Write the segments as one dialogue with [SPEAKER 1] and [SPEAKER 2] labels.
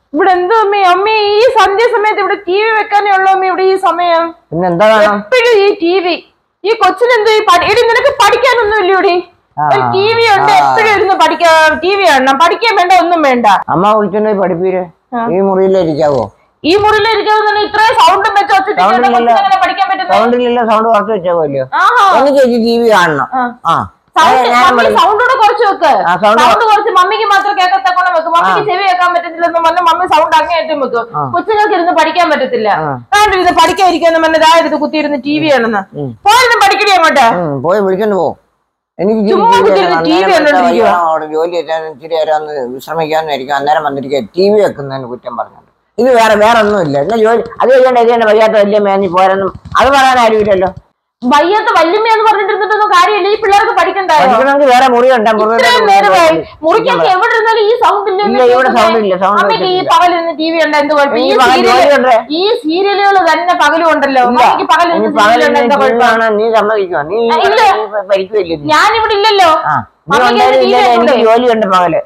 [SPEAKER 1] ഇവിടെ എന്തോ അമ്മേ അമ്മേ ഈ സന്ധ്യ സമയത്ത് ഇവിടെ ടി വി വെക്കാനേ ഉള്ളൂ അമ്മേ ഇവിടെ ഈ സമയം
[SPEAKER 2] പിന്നെ എന്താ വേണം
[SPEAKER 1] എപ്പോഴും ഈ ടി വി ഈ കൊച്ചിനെന്തോ ഈ പഠി എടി നിനക്ക് പഠിക്കാനൊന്നും ഇല്ലയോടി
[SPEAKER 2] ആ,
[SPEAKER 1] ഒരു ടി വി ഉണ്ട്
[SPEAKER 2] ആ.
[SPEAKER 1] എപ്പോഴും ഇരുന്ന് പഠിക്കാ ടി വി കാണണം പഠിക്കാൻ വേണ്ട ഒന്നും വേണ്ട
[SPEAKER 2] അമ്മ വിളിച്ചോണ്ട് പോയി പഠിപ്പീര്
[SPEAKER 1] ആ.
[SPEAKER 2] ഈ മുറിയിലിരിക്കാവോ
[SPEAKER 1] ഈ മുറിയിലിരിക്കുന്ന ഇത്രയും സൗണ്ടും വെച്ച് ഒച്ചത്തിൽ
[SPEAKER 2] Sound
[SPEAKER 1] കേട്ടാ
[SPEAKER 2] ഇല്ലല്ലോ.
[SPEAKER 1] കൊച്ചിനെങ്ങനെ പഠിക്കാൻ പറ്റുന്നത്
[SPEAKER 2] സൗണ്ടില്ലല്ലോ സൗണ്ട് കുറച്ച് വെച്ചാവല്ലോ
[SPEAKER 1] ആഹാ
[SPEAKER 2] ഒന്ന് ചേച്ചി ടി വി കാണണം
[SPEAKER 1] ആ.
[SPEAKER 2] ആ
[SPEAKER 1] സൗണ്ട്
[SPEAKER 2] ഞാൻ
[SPEAKER 1] മമ്മി
[SPEAKER 2] വിളി-
[SPEAKER 1] സൗണ്ട് കൂടെ കുറച്ച് വെക്ക്
[SPEAKER 2] ആ, sound
[SPEAKER 1] സൗണ്ട് കുറച്ച് മമ്മിക്ക് മാത്രം കേൾക്കത്തക്കോണം വെക്കും മമ്മിക്ക് ചെവി കേൾക്കാൻ പറ്റത്തില്ലെന്ന് പറഞ്ഞ് മമ്മി സൗണ്ട് അങ്ങേറ്റം വെക്കും
[SPEAKER 2] ആ.
[SPEAKER 1] കൊച്ചുങ്ങൾക്ക് ഇരുന്ന് പഠിക്കാൻ പറ്റത്തില്ല
[SPEAKER 2] ആ.
[SPEAKER 1] കാണ്ടിരുന്ന് പഠിക്കാൻ ഇരിക്കാന്ന് പറഞ്ഞ് ഇതാ ഇരുന്ന് കുത്തിയിരുന്ന് ടി വി ആണെന്ന്
[SPEAKER 2] ഉം.
[SPEAKER 1] പോയിരുന്നു പഠിക്കണേ അങ്ങോട്ട്
[SPEAKER 2] ഉം, പോയി വിളിച്ചോണ്ട് പോ എനിക്ക് ഇച്ചിരി
[SPEAKER 1] ചുമ്മാ
[SPEAKER 2] TV
[SPEAKER 1] കുത്തിയിരുന്ന്
[SPEAKER 2] കാണണം.
[SPEAKER 1] TV
[SPEAKER 2] അന്നേരം
[SPEAKER 1] കണ്ടോണ്ടിരിക്കുവാ.
[SPEAKER 2] വയ്യ, അവിടെ ജോലി ചെയ്യാൻ ഇച്ചിരി നേരം ഒന്ന് വിശ്രമിക്കാന്നായിരിക്കും അന്നേരം വന്നിരിക്കുക ടി വി വെക്കുന്നതിന് കുറ്റം പറഞ്ഞത് ഇത് വേറെ വേറെ ഒന്നുമില്ല എന്നാ ജോലി അത് ചെയ്യേണ്ട ഇത് ചെയ്യേണ്ട വയ്യാത്ത വലിയ മേനി പോരെന്നും അത് പറയാൻ ആരുമില്ലല്ലോ
[SPEAKER 1] വയ്യാത്ത വല്യമ്മ എന്ന് പറഞ്ഞിട്ടിരുന്നിട്ടൊന്നും കാര്യമില്ല ഈ പിള്ളേർക്ക് പഠിക്കണ്ടായോ
[SPEAKER 2] പഠിക്കണമെങ്കിൽ വേറെ മുറി ഉണ്ട്
[SPEAKER 1] ഇത്രയും നേരമായി മുറിക്കൊക്കെ എവിടെ ഇരുന്നാലും ഈ സൗണ്ട്
[SPEAKER 2] ഇല്ല, ഇവിടെ sound ഇല്ല, sound
[SPEAKER 1] അമ്മയ്ക്ക് ഈ
[SPEAKER 2] വെച്ചിട്ടില്ല.
[SPEAKER 1] പകലിരുന്ന് ടി വി ഉണ്ട് എന്ത് കുഴപ്പം ഈ
[SPEAKER 2] ഈ പകൽ
[SPEAKER 1] സീരിയല്
[SPEAKER 2] ജോലിയുണ്ട്.
[SPEAKER 1] ഈ സീരിയലുകൾ തന്നെ പകലും ഉണ്ടല്ലോ അമ്മയ്ക്ക് പകലിരുന്ന് സീരിയൽ ഉണ്ട് എന്താ കുഴപ്പം
[SPEAKER 2] കാണാൻ നീ സമ്മതിക്കുമോ നീ
[SPEAKER 1] ആ, ഇല്ല.
[SPEAKER 2] ഭരിക്കുമല്ലേ നീ
[SPEAKER 1] ഞാനിവിടെ ഇല്ലല്ലോ
[SPEAKER 2] ആ നീ
[SPEAKER 1] മമ്മിക്ക്
[SPEAKER 2] ഉണ്ടായാലും
[SPEAKER 1] TV
[SPEAKER 2] ഇല്ലാതെ എനിക്ക്
[SPEAKER 1] കണ്ടൂടെ?
[SPEAKER 2] ജോലിയുണ്ട് പകല്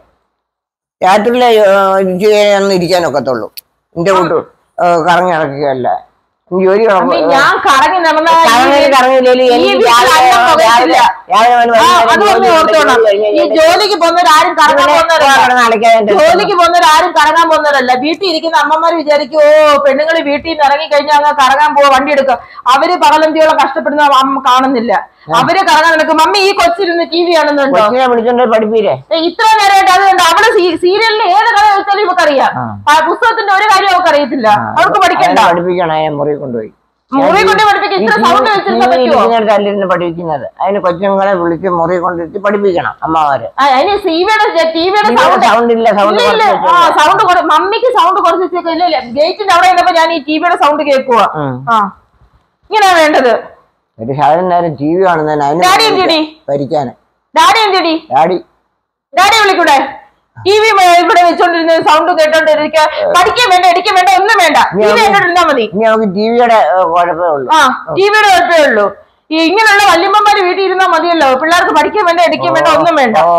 [SPEAKER 2] രാത്രിയിലെ ഒന്ന് ഇരിക്കാനൊക്കത്തുള്ളൂ നിന്റെ കൂട്ട് കറങ്ങി നടക്കുകയല്ല എനിക്ക് ജോലി
[SPEAKER 1] അമ്മേ, ഞാൻ കറങ്ങി നടന്ന
[SPEAKER 2] കറങ്ങി കറങ്ങിയില്ലെങ്കിൽ
[SPEAKER 1] ഈ
[SPEAKER 2] എനിക്ക്
[SPEAKER 1] വീട്ടിൽ
[SPEAKER 2] രാവിലെ
[SPEAKER 1] അന്നം പുകയത്തില്ല.
[SPEAKER 2] രാവിലെ മുതൽ
[SPEAKER 1] ആ,
[SPEAKER 2] വൈകുന്നേരം
[SPEAKER 1] അതൊന്ന്
[SPEAKER 2] ജോലി
[SPEAKER 1] ഓർത്തോണം
[SPEAKER 2] ഉണ്ട്. ജോലി
[SPEAKER 1] ഈ
[SPEAKER 2] കഴിഞ്ഞ്
[SPEAKER 1] ജോലിക്ക് പോകുന്നവരാരും കറങ്ങാൻ
[SPEAKER 2] ഇവിടെ
[SPEAKER 1] പോകുന്നവരല്ല
[SPEAKER 2] കിടന്ന് അലക്കാൻ എൻ്റെ
[SPEAKER 1] ജോലിക്ക് പോകുന്നവരാരും കറങ്ങാൻ പോകുന്നവരല്ല വീട്ടിൽ ഇരിക്കുന്ന അമ്മമാര് വിചാരിക്കും ഓ പെണ്ണുങ്ങൾ വീട്ടിൽ നിന്ന് ഇറങ്ങി കഴിഞ്ഞാൽ അങ്ങ് കറങ്ങാൻ പോവാ വണ്ടി എടുക്കുക അവര് പകലന്തിയോളം കഷ്ടപ്പെടുന്ന അമ്മ കാണുന്നില്ല അവര് കറങ്ങാൻ നടക്കും മമ്മി ഈ കൊച്ചിരുന്ന് ടി വി കാണുന്നുണ്ടോ
[SPEAKER 2] കൊച്ചിനെ വിളിച്ചോണ്ട് പോയി പഠിപ്പീരേ
[SPEAKER 1] ഏ, ഇത്ര നേരമായിട്ട് അതുകൊണ്ട് അവള് സീരിയലിൽ ഏത് കഥ വെച്ചാലും ഇവക്കറിയാം
[SPEAKER 2] ആ.
[SPEAKER 1] ആ, പുസ്തകത്തിന്റെ ഒരു കാര്യം അവർക്ക് അറിയത്തില്ല അവർക്ക് പഠിക്കണ്ട
[SPEAKER 2] അതിനെ പഠിപ്പിക്കണം അതിനെ മുറി കൊണ്ടുപോയി
[SPEAKER 1] മുറി കൊണ്ട് പഠിപ്പിക്കാൻ ഇത്ര സൗണ്ട് വെച്ചിരുന്ന പറ്റുമോ
[SPEAKER 2] ഇരിക്കുന്നിടത്ത് അല്ലിരുന്ന് പഠിപ്പിക്കുന്നത് അതിന് കൊച്ചുങ്ങളെ വിളിച്ച് മുറി കൊണ്ടിരുത്തി പഠിപ്പിക്കണം അമ്മമാര്
[SPEAKER 1] ആ, അതിന് ടിവിയുടെ ടിവിയുടെ സൗണ്ട്
[SPEAKER 2] സൗണ്ട് ഇല്ല സൗണ്ട്
[SPEAKER 1] ഇല്ല ഇല്ല ആ സൗണ്ട് മമ്മിക്ക് സൗണ്ട് കുറച്ച് വെച്ചേക്കും ഇല്ല ഇല്ല ഗേറ്റിന്റെ അവിടെ ഇരുന്നപ്പോ ഞാൻ ഈ ടിവിയുടെ സൗണ്ട് കേൾക്കുക ആ ഇങ്ങനെയാ വേണ്ടത്
[SPEAKER 2] ഒരു ശകലം നേരം ടി വി കാണുന്നതിന്
[SPEAKER 1] ഡാഡി
[SPEAKER 2] അതിന്
[SPEAKER 1] എന്തിടി
[SPEAKER 2] ഭരിക്കാന്
[SPEAKER 1] ഡാഡി എന്തിടി
[SPEAKER 2] ഡാഡി
[SPEAKER 1] ഡാഡി വിളിക്കൂടെ ടി വി ഇവിടെ വെച്ചോണ്ടിരുന്ന സൗണ്ട് കേട്ടോണ്ടിരിക്കുക പഠിക്കാൻ വേണ്ട എടുക്കാൻ വേണ്ട ഒന്നും വേണ്ട ടി വി എന്നോട് ഇരുന്നാ മതി
[SPEAKER 2] ഇനി നമുക്ക് ടി വിയുടെ കുഴപ്പമേ ഉള്ളൂ
[SPEAKER 1] ആ ടിവിയുടെ കുഴപ്പമേ ഉള്ളൂ ഈ ഇങ്ങനെയുള്ള വല്യമ്മമാര് വീട്ടിൽ ഇരുന്നാ മതിയല്ലോ പിള്ളേർക്ക് പഠിക്കാൻ വേണ്ട എടുക്കാൻ വേണ്ട ഒന്നും വേണ്ട
[SPEAKER 2] ഓ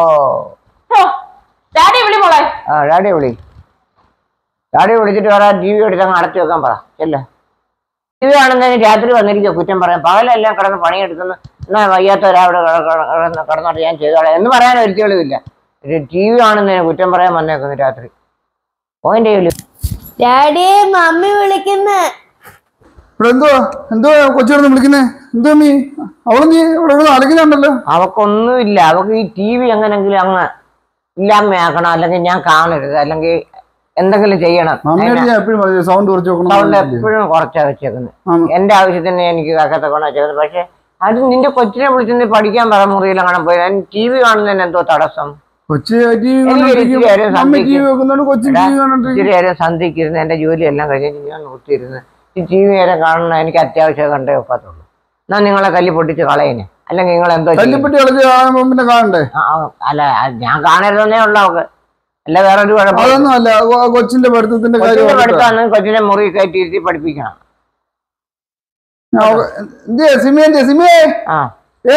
[SPEAKER 1] ഓ, ഡാഡി വിളി മോളെ
[SPEAKER 2] ആ ഡാഡി വിളി ഡാഡി വിളിച്ചിട്ട് പറ ടി വി എടുത്ത് അങ്ങ് അടച്ചു വെക്കാൻ പറ ചെല്ല ടി വി കാണുന്നതിന് രാത്രി വന്നിരിക്കുക കുറ്റം പറയാം പകലെല്ലാം കിടന്ന് പണിയെടുക്കുന്നു എന്നാ വയ്യാത്തവരവിടെ കിടന്ന് കിടന്നോട്ട് ഞാൻ ചെയ്തോളാം എന്ന് പറയാൻ ഒരിക്കലും ഇല്ല ടി വി കാണുന്നതിന് കുറ്റം പറയാൻ വന്നേക്കുന്നു രാത്രി പോയിന്റ്
[SPEAKER 3] ഡാഡി മമ്മി വിളിക്കുന്ന
[SPEAKER 4] ഇവിടെ എന്തുവാ എന്തുവാ കൊച്ചിടന്ന് വിളിക്കുന്നേ എന്തുവാ നീ അവള് നീ ഇവിടെ ഇവിടെ അലക്കുന്നുണ്ടല്ലോ
[SPEAKER 2] അവക്കൊന്നുമില്ല അവക്ക് ഈ ടി വി എങ്ങനെങ്കിലും അങ്ങ് ഇല്ലാമ്മയാക്കണം അല്ലെങ്കിൽ ഞാൻ കാണരുത് അല്ലെങ്കിൽ എന്തെങ്കിലും ചെയ്യണം
[SPEAKER 4] മമ്മിയോട് ഞാൻ എപ്പോഴും പറഞ്ഞു സൗണ്ട് കുറച്ച്
[SPEAKER 2] സൗണ്ട്
[SPEAKER 4] നോക്കണം
[SPEAKER 2] എപ്പോഴും കുറച്ചാ വെച്ചേക്കുന്നത്
[SPEAKER 4] ആം.
[SPEAKER 2] എന്റെ ആവശ്യത്തിന് എനിക്ക് കാക്കത്തെ കൊണ്ടാ വെച്ചേക്കുന്നത് പക്ഷെ അത് നിന്റെ കൊച്ചിനെ വിളിച്ചിട്ട് പഠിക്കാൻ പറ മുറിയിൽ അങ്ങനെ പോയി ടി വി കാണുന്നതിന് എന്തോ തടസ്സം
[SPEAKER 4] കൊച്ചി ടി വി
[SPEAKER 2] എനിക്ക് ഇച്ചിരി നേരം
[SPEAKER 4] മമ്മി ടി വി
[SPEAKER 2] സന്ധിക്ക്
[SPEAKER 4] വെക്കുന്നുണ്ട് കൊച്ചി ടി വി കണ്ടോണ്ടിരിക്കും
[SPEAKER 2] ഇച്ചിരി നേരം സന്ധിക്കിരുന്ന് എന്റെ ജോലിയെല്ലാം കഴിഞ്ഞിട്ട് ഞാൻ കുത്തിയിരുന്ന് ഈ ടി വി നേരം കാണുന്ന എനിക്ക് അത്യാവശ്യം കണ്ടേ ഒക്കത്തുള്ളൂ എന്നാ നിങ്ങളെ കല്ലി പൊട്ടിച്ച് കളയനെ അല്ലെങ്കിൽ നിങ്ങൾ എന്തോ ചെയ്യും?
[SPEAKER 4] തല്ലിപ്പെട്ടി കളിച്ച് കാണുമ്പോ പിന്നെ കാണണ്ടേ
[SPEAKER 2] ആ, ആ, അല്ല അത് ഞാൻ കാണരുതെന്നേ ഉള്ളു അവക്ക് അല്ല വേറെ ഒരു കുഴപ്പം
[SPEAKER 4] അതൊന്നും അല്ല കൊ- കൊച്ചിന്റെ പഠിത്തത്തിന്റെ കാര്യം
[SPEAKER 2] കൊച്ചിനെ
[SPEAKER 4] ഓർത്തിട്ടാ.
[SPEAKER 2] പഠിത്തമാണ് കൊച്ചിനെ മുറി കയറ്റി ഇരുത്തി പഠിപ്പിക്കണം
[SPEAKER 4] ഞാൻ അവ- എന്തിയെ സിമിയെ എന്തിയെ സിമിയെ
[SPEAKER 2] ആ
[SPEAKER 4] ഏ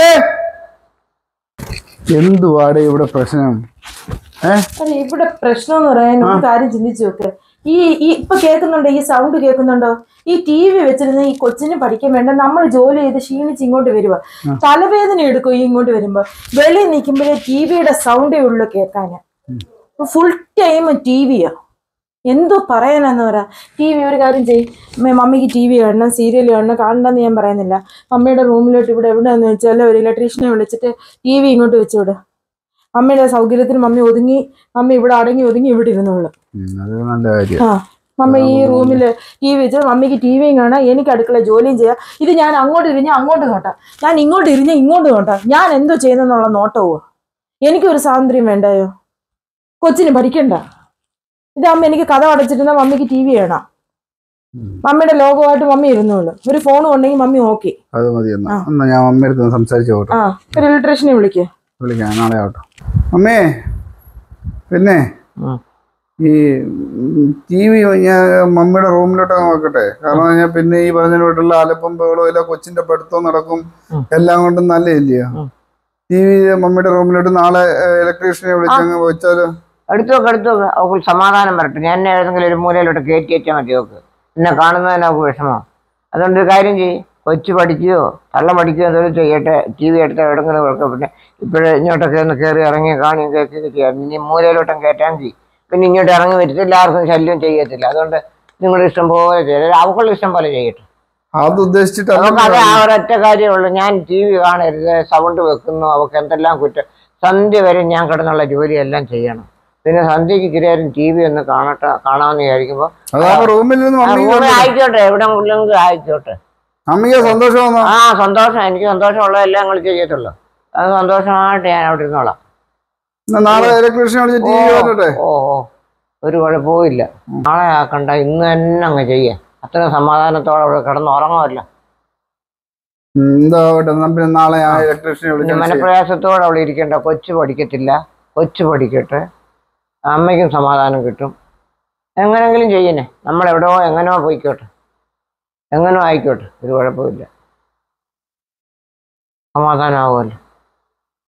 [SPEAKER 4] എന്തുവാടെ ഇവിടെ പ്രശ്നം ഏ
[SPEAKER 1] അല്ല ഇവിടെ പ്രശ്നം എന്ന് പറയാൻ ഒരു കാര്യം ചിന്തിച്ചു നോക്ക് ഈ ഈ ഇപ്പൊ കേൾക്കുന്നുണ്ടോ ഈ സൗണ്ട് കേൾക്കുന്നുണ്ടോ ഈ ടി വി വെച്ചിരുന്ന ഈ കൊച്ചിന് പഠിക്കാൻ വേണ്ട നമ്മൾ ജോലി ചെയ്ത് ക്ഷീണിച്ച് ഇങ്ങോട്ട് വരുക തലവേദന എടുക്കും ഈ ഇങ്ങോട്ട് വരുമ്പോ വെളിയിൽ നിൽക്കുമ്പോഴേ ടി വിയുടെ സൗണ്ടേ ഉള്ളു കേൾക്കാന് ഫുൾ ടൈം ടി വിയാ എന്തോ പറയാനാന്ന് പറ ടി വി ഒരു കാര്യം ചെയ്യും മമ്മിക്ക് ടി വി കാണണം സീരിയൽ കാണണം കാണണ്ടെന്ന് ഞാൻ പറയുന്നില്ല മമ്മിയുടെ റൂമിലോട്ട് ഇവിടെ എവിടെയാന്ന് വെച്ചാൽ ഒരു ഇലക്ട്രീഷ്യനെ വിളിച്ചിട്ട് ടി വി ഇങ്ങോട്ട് വെച്ചുവിടുക മമ്മിയുടെ സൗകര്യത്തിന് മമ്മി ഒതുങ്ങി മമ്മി ഇവിടെ അടങ്ങി ഒതുങ്ങി ഇവിടെ ഇരുന്നോളൂ
[SPEAKER 4] ഉം, അത് നല്ല കാര്യം
[SPEAKER 1] ആ മമ്മി ഈ റൂമിൽ ടി വി വെച്ച് മമ്മിക്ക് ടി വിയും കാണാം എനിക്ക് അടുക്കള ജോലിയും ചെയ്യാം ഇത് ഞാൻ അങ്ങോട്ട് ഇരിഞ്ഞ അങ്ങോട്ട് നോട്ടാം ഞാൻ ഇങ്ങോട്ട് ഇരിഞ്ഞ ഇങ്ങോട്ട് നോട്ടാം ഞാൻ എന്തോ ചെയ്യുന്നെന്നുള്ള നോട്ടവുമോ എനിക്കൊരു സ്വാതന്ത്ര്യം വേണ്ടായോ കൊച്ചിന് പഠിക്കണ്ട ഇതാകുമ്പോ എനിക്ക് കഥ അടച്ചിരുന്ന മമ്മിക്ക് ടി വി കാണാം മമ്മിയുടെ ലോകമായിട്ട് മമ്മി ഇരുന്നോളൂ ഒരു ഫോൺ ഉണ്ടെങ്കിൽ മമ്മി ഓക്കെ
[SPEAKER 4] അത് മതി എന്നാ
[SPEAKER 1] ആ.
[SPEAKER 4] എന്നാ ഞാൻ അമ്മയുടെ അടുത്ത് ഒന്ന് സംസാരിച്ചു പോട്ടെ
[SPEAKER 1] ആ ഒരു ഇലക്ട്രീഷ്യനെ വിളിക്കുക
[SPEAKER 4] വിളിക്കാം നാളെ ആവട്ടെ അമ്മേ പിന്നെ
[SPEAKER 2] ഉം.
[SPEAKER 4] ഈ ടി വി ഞാൻ മമ്മിയുടെ റൂമിലോട്ട് നോക്കട്ടെ കാരണം ഞാൻ പിന്നെ ഈ പറഞ്ഞ വീട്ടിലുള്ള അലപ്പം ബഹളവും ഇല്ല കൊച്ചിന്റെ പഠിത്തവും നടക്കും
[SPEAKER 2] ഉം.
[SPEAKER 4] എല്ലാം കൊണ്ടും നല്ല ഇല്ലയോ
[SPEAKER 2] ഉം.
[SPEAKER 4] ടി വി മമ്മിയുടെ റൂമിലോട്ട് നാളെ ഇലക്ട്രീഷ്യനെ വിളിച്ചങ്ങ് വെച്ചാലോ
[SPEAKER 2] എടുത്തു വെക്ക് എടുത്തു വെക്ക് അവൾക്ക് സമാധാനം വരട്ടെ ഞാൻ എന്നെ ഏതെങ്കിലും ഒരു മൂലയിലോട്ട് കയറ്റി വെച്ചാൽ മതി അവൾക്ക് എന്നെ കാണുന്നതിന് അവൾക്ക് വിഷമം അതുകൊണ്ട് ഒരു കാര്യം ചെയ്യ് കൊച്ചു പഠിക്കുകയോ തള്ള പഠിക്കുകയോ എന്തെങ്കിലും ചെയ്യട്ടെ ടി വി എടുത്ത് എവിടെങ്കിലും വെക്കുക പിന്നെ ഇപ്പോഴേ ഇങ്ങോട്ടൊക്കെ ഒന്ന് കയറി ഇറങ്ങി കാണുകയും കേൾക്കുകയൊക്കെ ചെയ്യാം ഇനി മൂലയിലോട്ടും കയറ്റാൻ ചെയ്യും പിന്നെ ഇങ്ങോട്ട് ഇറങ്ങി വരത്തില്ല ആർക്കും ശല്യം ചെയ്യത്തില്ല അതുകൊണ്ട് നിങ്ങളുടെ ഇഷ്ടം പോലെ ചെയ്യരുത് അവക്കുള്ള ഇഷ്ടം പോലെ ചെയ്യട്ടെ
[SPEAKER 4] അത് ഉദ്ദേശിച്ചിട്ടല്ല
[SPEAKER 2] നമുക്ക് അത് ആ ഒരൊറ്റ കാര്യമുള്ളൂ ഞാൻ ടി വി കാണരുത് സൗണ്ട് വെക്കുന്നു അവക്ക് എന്തെല്ലാം കുറ്റം സന്ധ്യ വരെ ഞാൻ കിടന്നുള്ള ജോലിയെല്ലാം ചെയ്യണം പിന്നെ സന്ധ്യക്ക് ഇച്ചിരി ടി വി ഒന്ന് കാണട്ടെ കാണാമെന്ന് വിചാരിക്കുമ്പോൾ
[SPEAKER 4] അതാകുമ്പോ റൂമിൽ നിന്ന് മമ്മിക്ക്
[SPEAKER 2] ആയിക്കോട്ടെ എവിടെങ്കിലും ആയിക്കോട്ടെ
[SPEAKER 4] മമ്മിക്ക് സന്തോഷമാണോ
[SPEAKER 2] ആ സന്തോഷം എനിക്ക് സന്തോഷമുള്ളതെല്ലാം ഞങ്ങൾ ചെയ്യത്തുള്ളൂ അത് സന്തോഷമായിട്ട് ഞാൻ അവിടെ ഇരുന്നോളാം
[SPEAKER 4] എന്നാ നാളെ ഇലക്ട്രീഷ്യനെ വിളിച്ച് ടി വി വരട്ടെ
[SPEAKER 2] ഓ ഓ ഒരു കുഴപ്പവും ഇല്ല നാളെ ആക്കണ്ട ഇന്ന് തന്നെ അങ്ങ് ചെയ്യാം അത്രയും സമാധാനത്തോടെ അവിടെ കിടന്ന് ഉറങ്ങുമല്ലോ
[SPEAKER 4] ഉം, എന്താവട്ടെ എന്നാ പിന്നെ നാളെ ഞാൻ ഇലക്ട്രീഷ്യനെ
[SPEAKER 2] പിന്നെ
[SPEAKER 4] വിളിച്ച്
[SPEAKER 2] മനപ്രയാസത്തോടെ അവിടെ ഇരിക്കേണ്ട കൊച്ചു പഠിക്കത്തില്ല കൊച്ചു പഠിക്കട്ടെ അമ്മയ്ക്കും സമാധാനം കിട്ടും എങ്ങനെങ്കിലും ചെയ്യുന്നേ നമ്മൾ എവിടെയോ എങ്ങനെയോ പോയിക്കോട്ടെ എങ്ങനെയോ ആയിക്കോട്ടെ ഒരു കുഴപ്പമില്ല സമാധാനമാവുമല്ലോ